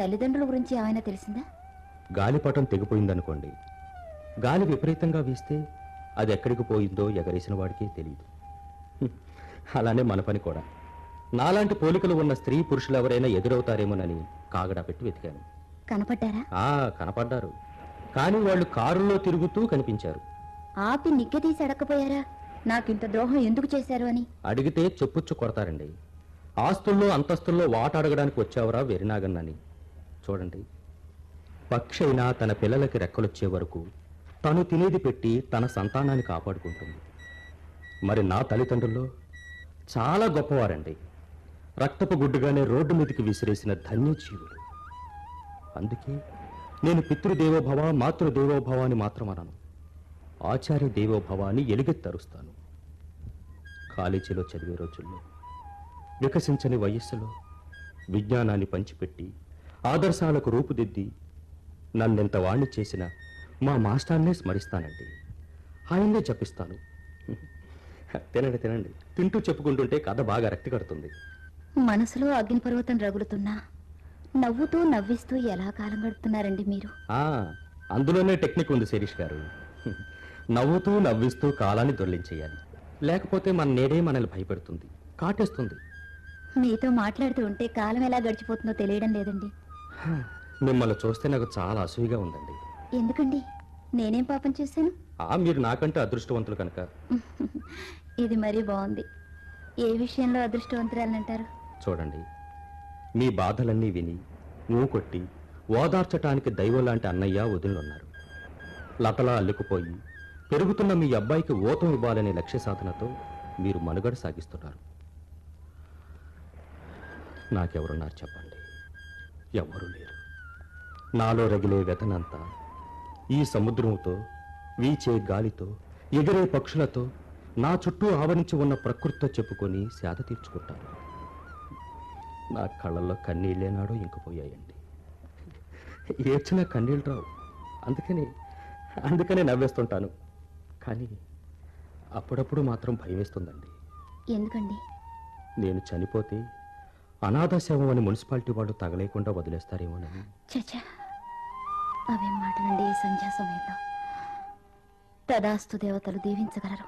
తల్లిదండ్రుల గురించి ఏమైనా తెలిసిందా గాలిపటం తెగిపోయిందనుకోండి గాలి విపరీతంగా వీస్తే అది ఎక్కడికి పోయిందో ఎగరేసిన వాడికి తెలియదు హ్మ్. అలానే మన పని కూడా నాలాంటి పోలికలు ఉన్న స్త్రీ పురుషులు ఎవరైనా ఎదురవుతారేమోనని కాగడా పెట్టి వెతికాను కనపడ్డారా ఆ కనపడ్డారు కానీ వాళ్ళు కారులో తిరుగుతూ కనిపించారు ఆపి నిగ్గదీసి అడక్కపోయారా నాకింత ద్రోహం ఎందుకు చేశారు అని అడిగితే చెప్పుచ్చు కొడతారండి ఆస్తుల్లో అంతస్తుల్లో వాట అడగడానికి వచ్చావరా వెరినాగన్నని చూడండి పక్షి అయినా తన పిల్లలకి రెక్కలొచ్చే వరకు తను తినేది పెట్టి తన సంతానాన్ని కాపాడుకుంటుంది మరి నా తల్లిదండ్రుల్లో చాలా గొప్పవారండి రక్తపు గుడ్డుగానే రోడ్డు మీదకి విసిరేసిన ధన్యజీవులు అందుకే నేను పితృదేవోభవ మాతృదేవోభవ అని మాత్రం అనను ఆచార్య దేవోభవ అని ఎలుగెత్తరుస్తాను కాలేజీలో చదివే రోజుల్లో వికసించని వయస్సులో విజ్ఞానాన్ని పంచిపెట్టి ఆదర్శాలకు రూపుదిద్ది నన్నెంత వాణ్ణి చేసిన మా మాస్టర్నే స్మరిస్తానండి ఆయన్నే జపిస్తాను తినండి తినండి తింటూ చెప్పుకుంటుంటే కథ బాగా రక్తి కడుతుంది మనసులో అగ్నిపర్వతం రగులుతున్నా నవ్వుతూ నవ్విస్తూ ఎలా కాలం గడుపుతున్నారండి మీరు ఆ, అందులోనే టెక్నిక్ ఉంది శిరీష్ గారు నవ్వుతూ నవ్విస్తూ కాలాన్ని దొర్లించేయాలి లేకపోతే మన నేడే మనల్ని భయపెడుతుంది కాటేస్తుంది మీతో మాట్లాడుతూ ఉంటే కాలం ఎలా గడిచిపోతుందో తెలియడం లేదండి మిమ్మల్ని చూస్తే నాకు చాలా అసూయగా ఉందండి ఎందుకండి నేనేం పాపం చేశాను ఆ మీరు నాకంటే అదృష్టవంతులు కనుక ఇది మరీ బాగుంది ఏ విషయంలో అదృష్టవంతురాలంటారు చూడండి మీ బాధలన్నీ విని నువ్వు కొట్టి ఓదార్చటానికి దైవం లాంటి అన్నయ్య వదిలినున్నారు లతలా అల్లుకుపోయి పెరుగుతున్న మీ అబ్బాయికి ఓతం ఇవ్వాలనే లక్ష్య సాధనతో మీరు మనుగడ సాగిస్తున్నారు నాకెవరున్నారు చెప్పండి ఎవరు లేరు నాలో రగిలే వ్యతనంతా ఈ సముద్రంతో వీచే గాలితో ఎగిరే పక్షులతో నా చుట్టూ ఆవరించి ఉన్న ప్రకృతితో చెప్పుకొని సేద తీర్చుకుంటాను నా కళ్ళల్లో కన్నీళ్ళేనాడో ఇంకిపోయాయండి ఏడ్చిన కన్నీళ్ళు రావు అందుకని అందుకనే నవ్వేస్తుంటాను కానీ అప్పుడప్పుడు మాత్రం భయం వేస్తుందండి ఎందుకండి నేను చనిపోతే అనాథ శవం అని మున్సిపాలిటీ వాళ్ళు తగలేకుండా వదిలేస్తారేమోనని చచ్చా అవేం మాటలండి ఈ సంధ్యా సమయంలో తదాస్తు దేవతలు దీవించగలరు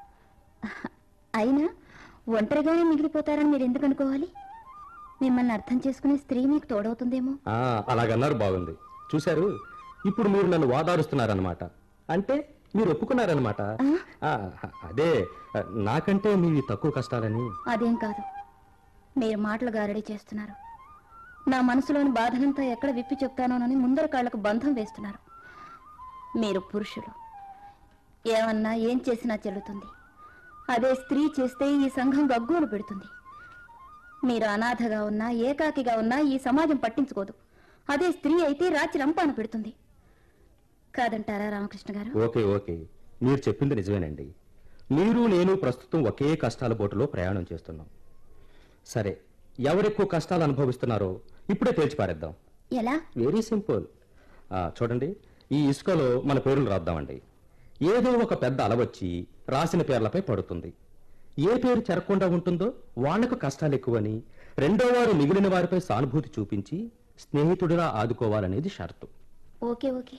అయినా ఒంటరిగానే మిగిలిపోతారని మీరు ఎందుకు అనుకోవాలి మిమ్మల్ని అర్థం చేసుకునే స్త్రీ మీకు తోడవుతుందేమో ఆ, అలాగన్నారు బాగుంది చూశారు ఇప్పుడు మీరు నన్ను వాదారుస్తున్నారనమాట అంటే మీరు ఒప్పుకున్నారనమాట ఆ, అదే నాకంటే మీవి తక్కువ కష్టాలని అదేం కాదు మీరు మాటలు గారడీ చేస్తున్నారు నా మనసులోని బాధనంతా ఎక్కడ విప్పి చెప్తానోనని ముందర కాళ్లకు బంధం వేస్తున్నారు మీరు పురుషులు ఏమన్నా ఏం చేసినా చెల్లుతుంది అదే స్త్రీ చేస్తే ఈ సంఘం గగ్గోలు పెడుతుంది మీరు అనాథగా ఉన్నా ఏకాకిగా ఉన్నా ఈ సమాజం పట్టించుకోదు అదే స్త్రీ అయితే రాత్రి రంపాన పెడుతుంది కాదంటారా రామకృష్ణ గారు ఓకే ఓకే మీరు చెప్పింది నిజమేనండి మీరు నేను ప్రస్తుతం ఒకే కష్టాల బోటులో ప్రయాణం చేస్తున్నాం సరే ఎవరెక్కువ కష్టాలు అనుభవిస్తున్నారో ఇప్పుడే తేల్చి పారేద్దాం ఎలా వెరీ సింపుల్ ఆ, చూడండి ఈ ఇసుకలో మన పేర్లు రాద్దామండి ఏదో ఒక పెద్ద అలవచ్చి రాసిన పేర్లపై పడుతుంది ఏ పేరు చెరకుండా ఉంటుందో వాళ్లకు కష్టాలు ఎక్కువని రెండో వారు మిగిలిన వారిపై సానుభూతి చూపించి స్నేహితుడిలా ఆదుకోవాలనేది షరతు ఓకే ఓకే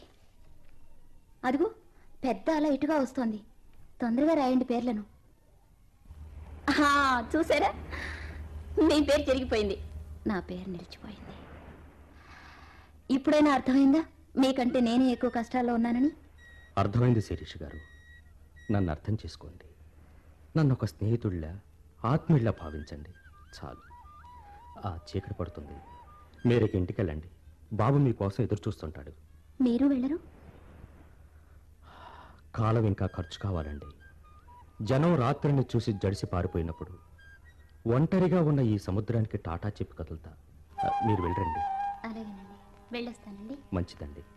అదిగో పెద్ద అల ఇటుగా వస్తోంది తొందరగా రాయండి పేర్లను ఆహా, చూసారా మీ పేరు జరిగిపోయింది నా పేరు నిలిచిపోయింది ఇప్పుడైనా అర్థమైందా మీకంటే నేనే ఎక్కువ కష్టాల్లో ఉన్నానని అర్థమైంది శిరీష్ గారు నన్ను అర్థం చేసుకోండి నన్ను ఒక స్నేహితుడిలా ఆత్మీయుల్లా భావించండి చాలు ఆ చీకటి పడుతుంది మీరేకి ఇంటికి వెళ్ళండి బాబు మీకోసం ఎదురు చూస్తుంటాడు మీరు వెళ్ళరు కాలం ఇంకా ఖర్చు కావాలండి జనం రాత్రిని చూసి జడిసి పారిపోయినప్పుడు ఒంటరిగా ఉన్న ఈ సముద్రానికి టాటా చెప్పి కదులుతా ఆ, మీరు వెళ్ళండి అలాగేనండి వెళ్ళొస్తానండి మంచిదండి